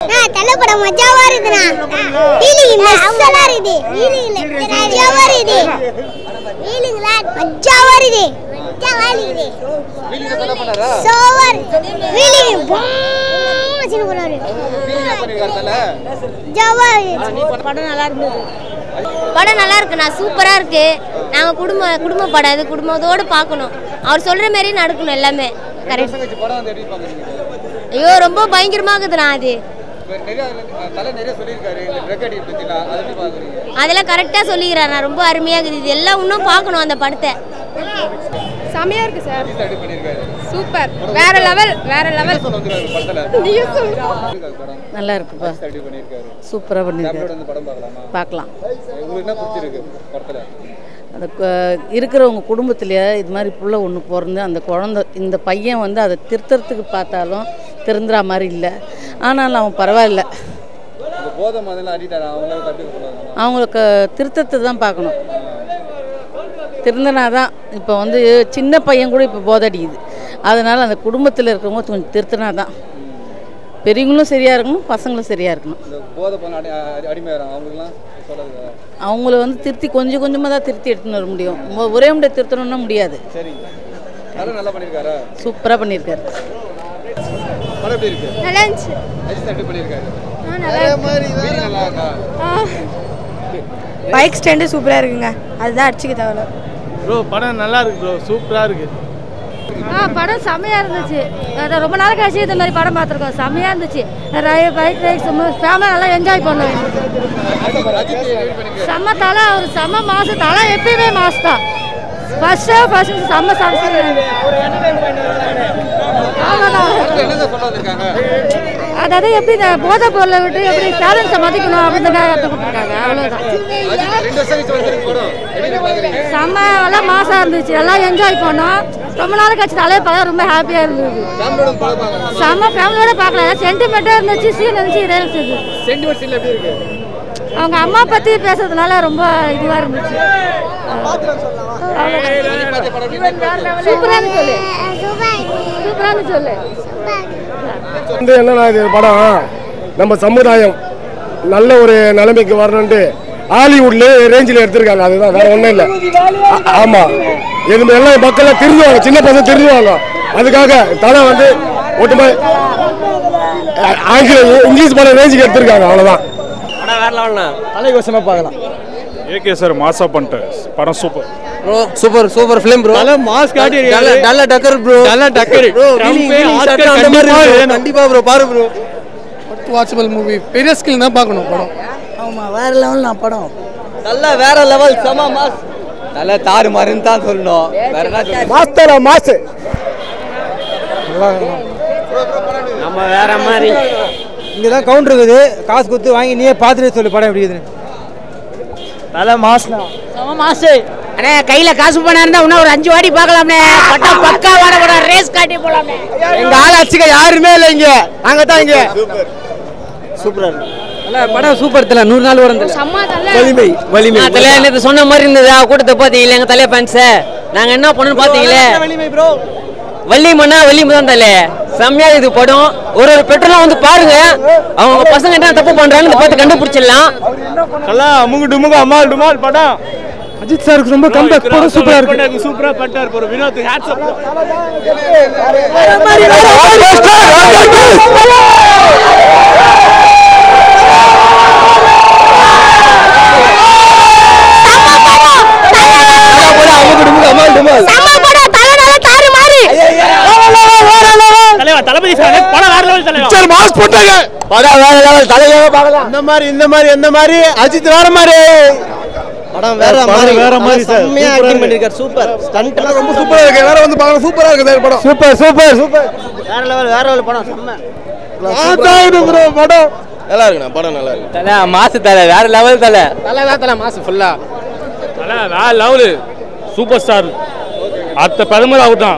தலை படம் மஜாவா இருக்குண்ணா ஃபீலிங் மெஸ்ஸலா இருக்குது ஃபீலிங்ல மஜாவா இருக்குது ஃபீலிங்ல மஜாவா இருக்குது மஜாவா இருக்குது சோவர் ஃபீலிங் வச்சுன்னு போறாரு மஜாவா இருக்குது படம் நல்லா இருந்தது படம் நல்லா இருக்குண்ணா சூப்பராக இருக்கு நாங்கள் குடும்ப குடும்ப படம் இது குடும்பத்தோடு பார்க்கணும் அவர் சொல்கிற மாதிரி நடக்கணும் எல்லாமே கரெக்ட் படம் வந்து எப்படி பாக்குறீங்க ஐயோ ரொம்ப பயங்கரமாக இருக்குதுண்ணா அது இப்ப நிறைய தலை நிறைய சொல்லியிருக்காரு இந்த ட்ரக் அடிக்ட் பத்திலாம் அதை எப்படி பாக்குறீங்க அதெல்லாம் கரெக்டாக சொல்லிக்கிறாண்ணா ரொம்ப அருமையாக இருக்குது இது எல்லாம் இன்னும் பார்க்கணும் அந்த படத்தை செமையா இருக்கு சார் அஜித் எப்படி பண்ணியிருக்காரு சூப்பர் வேற லெவல் வேற லெவல் சொல்ல வந்துருக்காரு படத்துல நீயும் சொல்லு. இருக்காரு படம் நல்லா இருக்குப்பா அஜித் எப்படி பண்ணியிருக்காரு சூப்பராக ஃபேமிலியோட பண்ணியிருக்காரு வந்து படம் பார்க்கலாமா பார்க்கலாம் உங்களுக்கு என்ன பிடிச்சிருக்கு படத்துல அந்த க- இருக்கிறவங்க குடும்பத்திலேயே இது மாதிரி புள்ள ஒன்று பிறந்து அந்த குழந்த இந்த பையன் வந்து அதை திருத்தறதுக்கு பார்த்தாலும் திருந்துற மாதிரி இல்லை ஆனாலும் அவன் பரவாயில்ல இந்த போதை மாதிரி அடிக்ட் அவங்களுக்கு அப்படி சொல்லுவாங்க அவங்களுக்கு திருத்தத்தை தான் பார்க்கணும் திருந்தனா தான் இப்போ வந்து சின்ன பையன் கூட இப்போ போதடிக்குது அதனால் அந்த குடும்பத்தில் இருக்கிறவங்க கொஞ்சம் திருத்தினா தான் பெரியவங்களும் சரியாக இருக்கணும் பசங்களும் சரியாக இருக்கணும் இந்த போதை பண்ண அடி அடி- அடிமையாகிறாங்க அவங்களுக்குலாம் சொல்லுங்க அவங்கள வந்து திருத்தி கொஞ்சம் கொஞ்சமாக தான் திருத்தி எடுத்துன்னு வர முடியும் ஒ- ஒரே முறை திருத்தணும்னா முடியாது சரிங்க தலை நல்லா பண்ணியிருக்காரா சூப்பராக பண்ணியிருக்காரு படம் எப்படி இருக்கு நல்லா இருந்துச்சு அஜித் எப்படி பண்ணியிருக்காரு ஆ, நல்லா இருக்கு. வீடு நல்லா இருக்கா பைக் ஸ்டாண்டு சூப்பரா இருக்குங்க அதுதான் அடிச்சுக்க தேவையில்ல ப்ரோ படம் நல்லா இருக்கு ப்ரோ சூப்பராக இருக்கு ஆ படம் செம்மையாக இருந்துச்சு அதான் ரொம்ப நாள் கழிச்சு இந்த மாதிரி படம் பார்த்துருக்கோம் செம்மையாக இருந்துச்சு நிறைய பைக் ரைட்ஸ் ஃபேமிலி நல்லா என்ஜாய் பண்ணோம் அஜித் அஜித் எப்படி பண்ணியிருக்காரு செம்ம தலை அவர் செம்ம மாசு தலை எப்பயுமே மாசு தான் ஃபர்ஸ்ட் ஃபர்ஸ்ட் செம்ம சாங்ஸ் படத்துல என்னதான் சொல்ல வந்திருக்காங்க அதாவது எப்படி இந்த போதை பொருளை விட்டு எப்படி பேரண்ட்ஸை மதிக்கணும் அப்படின்றதுக்காக கற்றுக் கொடுத்துருக்காங்க அவ்வளோதான் அஜித் ரெண்டு வருஷம் கழிச்சு வந்திருக்கு படம் எப்படி பாக்குறீங்க செம்ம எல்லாம் மாசா இருந்துச்சு எல்லாம் என்ஜாய் பண்ணோம் ரொம்ப நாள் கழிச்சு தலையை பார்க்க ரொம்ப ஹாப்பியாக இருந்தது ஃபேமிலியோட படம் பார்க்கலாம் செம்ம ஃபேமிலியோட பார்க்கலாம் சென்டிமெண்ட்டாக இருந்துச்சு சீன் இருந்துச்சு இதே இருந்துச்சு சென்டிமெண்ட் சீன்ல எப்படி இருக்கு அவங்க அம்மா பற்றி பேசுறதுனால ரொம்ப இதுவாக இருந்துச்சு பார்த்த படம் எப்படி இருக்கு? சூப்பரானு சொல்லு சூப்பரானு சொல்லு வந்து என்னன்னா இது படம் நம்ம சமுதாயம் நல்ல ஒரு நிலைமைக்கு வரணுன்ட்டு ஹாலிவுட்ல ரேஞ்சில் எடுத்திருக்காங்க அதுதான் வேற ஒன்றும் இல்லை ஆமா இது எல்லாம் மக்கள் திருந்துவாங்க சின்ன பசங்க திருந்துவாங்க அதுக்காக தலை வந்து ஒட்டுமே ஆங்கில இங்கிலீஷ் படம் ரேஞ்சுக்கு எடுத்திருக்காங்க அவ்வளோதான் தலைவசமாக பார்க்கலாம் ஏகே சார் மாசா பண்ணிட்டு படம் super bro super super film bro நல்ல மாஸ் காட்டி நல்ல நல்ல டக்கர் ப்ரோ நல்ல டக்கர் ப்ரோ அந்த மாதிரி bro. கண்டிப்பா ப்ரோ பாரு ப்ரோ வாட்சபிள் மூவி பெரிய ஸ்கில் தான் பார்க்கணும் படம் ஆமாம் வேறு லெவல் நான் படம் நல்ல வேற லெவல் செம மாஸ் நல்ல தாறு மாறுன்னு தான் சொல்லணும் வேற என்ன சொல்றது? மாஸ்டரா மாசு நம்ம வேற மாதிரி இங்க தான் கவுண்டர் இருக்குது காசு கொடுத்து வாங்கி நீயே பார்த்துட்டு சொல்லு படம் எப்படி இருக்குதுன்னு நல்ல மாஸ்னா அண்ணே கையில் காசு பணம் இருந்தால் இன்னும் ஒரு அஞ்சு வாடி பார்க்கலாம்ண்ணே பட்டம் பக்கா வாட படம் ரேஸ் காட்டி போலாம்ண்ணே எங்க ஆள் அச்சுக்க யாருமே இல்லை இங்க நாங்க தான் இங்க சூப்பரா இருக்கு நல்ல படம் சூப்பர் தல நூறு நாள் வரும் வலிமை வலிமை தலையா நேற்று சொன்ன மாதிரி இருந்தது கூட்டத்தை பார்த்தீங்களே எங்கள் தலையா ஃபேன்ஸை நாங்கள் என்ன பண்ணணும்னு பார்த்தீங்களே வலிமை ப்ரோ வள்ளிமண்ணா வள்ளிம தான் தலே செம்மையா இது படம் ஒரு ஒரு பெட்ரோலாம் வந்து பாருங்க அவங்க பசங்க என்ன தப்பு பண்றாங்கன்னு பார்த்து கண்டுபிடிச்சிடலாம் நல்லா அமுகு டுமுகு அம்மாள் டுமால் படம் அஜித் சாருக்கு ரொம்ப கம்பேக் படம் சூப்பரா இருக்கு சூப்பரா பண்ணிட்டார் ப்ரோ வினோத் ஹேட்ஸ் அப் தலைவா தளபதி fan. படம் வேற லெவல் தலைவா மாஸ் போட்டாங்க படம் வேற லெவல் தலையாவே பார்க்கலாம் இந்த மாதிரி இந்த மாதிரி எந்த மாதிரி அஜித் வேற மாதிரி படம் வேற மாதிரி வேற மாதிரி சார். செம்மையா ஆக்டிங் பண்ணிருக்காரு சூப்பர் ஸ்டண்ட் ரொம்ப சூப்பரா இருக்கு எல்லாரும் வந்து பார்க்கலாம் சூப்பரா இருக்குது படம் சூப்பர் சூப்பர் சூப்பர் வேற லெவல் வேற லெவல் படம் செம்ம ப்ரோ படம் நல்லா இருக்குண்ணா படம் நல்லா இருக்கு தலை மாசு தலை வேற லெவல் தலை தலை தான் தலை மாசு ஃபுல்லா தல வேற லெவல் சூப்பர் ஸ்டார் அடுத்த பிரதமர் அவர் தான்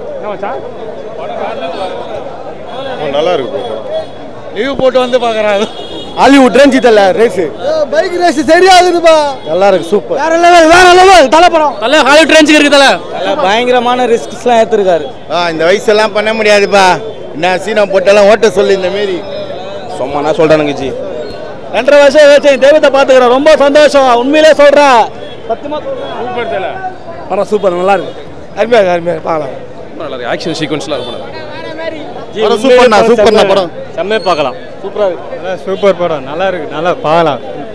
நல்லா இருக்கு லீவ் போட்டு வந்து பாக்குறாரு ஹாலிவுட் ரேஞ்சி தல ரேஸ் பைக் ரேஸ் சரியாகுதுப்பா நல்லா இருக்கு சூப்பர் வேற லெவல் வேற லெவல் தலை படம் தல ஹாலிவுட் ரேஞ்சுக்கு இருக்கு தல பயங்கரமான ரிஸ்க்ஸ்லாம் ஏத்துருக்காரு ஆ இந்த வயசெல்லாம் பண்ண முடியாதுப்பா என்ன சீனா போட்டெல்லாம் ஓட்ட சொல்லு இந்த மாரி சும்மா நான் சொல்கிறேனுங்க ஜி ரெண்டரை வருஷம் வச்சு தெய்வத்தை பார்த்துக்கிறேன் ரொம்ப சந்தோஷம் உண்மையிலே சொல்கிறேன் சத்தியமாக சூப்பர் தலை படம் சூப்பர் நல்லா இருக்கு அருமையாக இருக்கு அருமையாக பார்க்கலாம் ரொம்ப நல்லா இருக்கு ஆக்ஷன் சீக்வன்ஸ்லாம் இருக்கும் படம் சூப்பர்ண்ணா சூப்பர்ண்ணா படம் செம்மையாக பார்க்கலாம் சூப்பராக இருக்கு சூப்பர் படம் நல்லா இருக்கு நல்லா பார்க்கலாம்